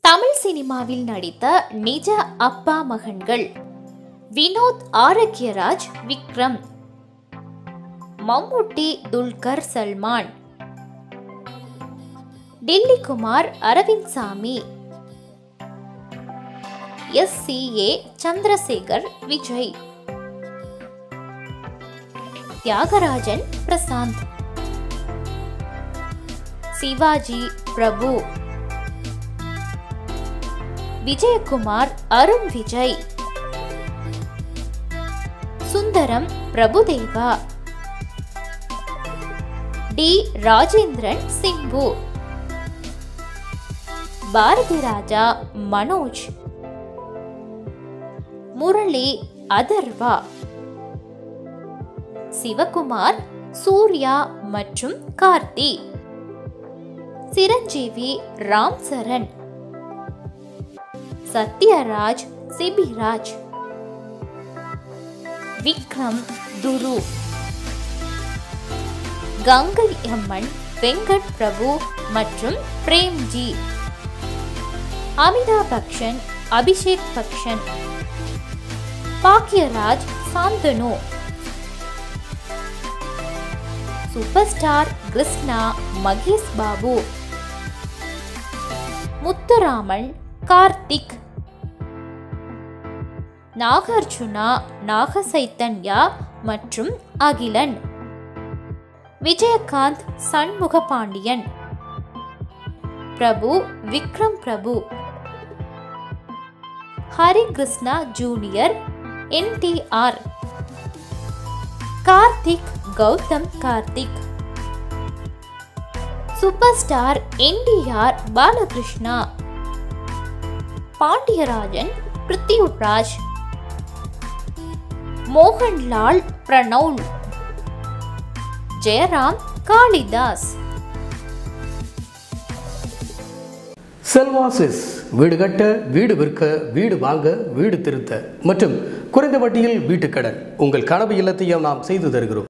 தமிழ் சினிமாவில் நடித்த நிஜ அப்பா மகன்கள் வினோத் ஆரோக்கியராஜ் விக்ரம் மம்முட்டி Dulquer Salman Delhi Kumar Aravind Swamy S C A Chandrasekhar Vijay Thiagarajan Prashanth Sivaji Prabhu Vijayakumar Arun Vijay Sundaram Prabhudeva T Rajendran Simbu Bharathi Raja Manoj Murali Atharvaa Sivakumar Suriya மற்றும் கார்த்தி சிரஞ்சீவி ராம் சரண் சத்யராஜ் சிபிராஜ் விக்ரம் துரு கங்கை அம்மன் வெங்கட் பிரபு மற்றும் பிரேம்ஜி அமிதாப் பக்ஷன் அபிஷேக் பக்ஷன் பாக்யராஜ் சாந்தனு சூப்பர் ஸ்டார் கிருஷ்ணா மகேஷ் பாபு முத்துராமன் கார்த்திக் நாகார்ஜுனா நாகசைத்தன்யா மற்றும் Akhilan Vijayakanth Shanmuga Pandian Prabhu Vikram Prabhu Hari Krishna junior N T R Karthik Gautham Karthik super star N T R Balakrishna Pandiarajan Prithviraj Mohanlal பிரணவுல் ஜெயராம் காளிதாஸ் செல்வாசிஸ் வீடு கட்ட வீடு விற்க வீடு வாங்க வீடு திருத்த மற்றும் குறைந்த வட்டியில் வீட்டுக்கடன் உங்கள் கனவு இல்லத்தையும் நாம் செய்து தருகிறோம்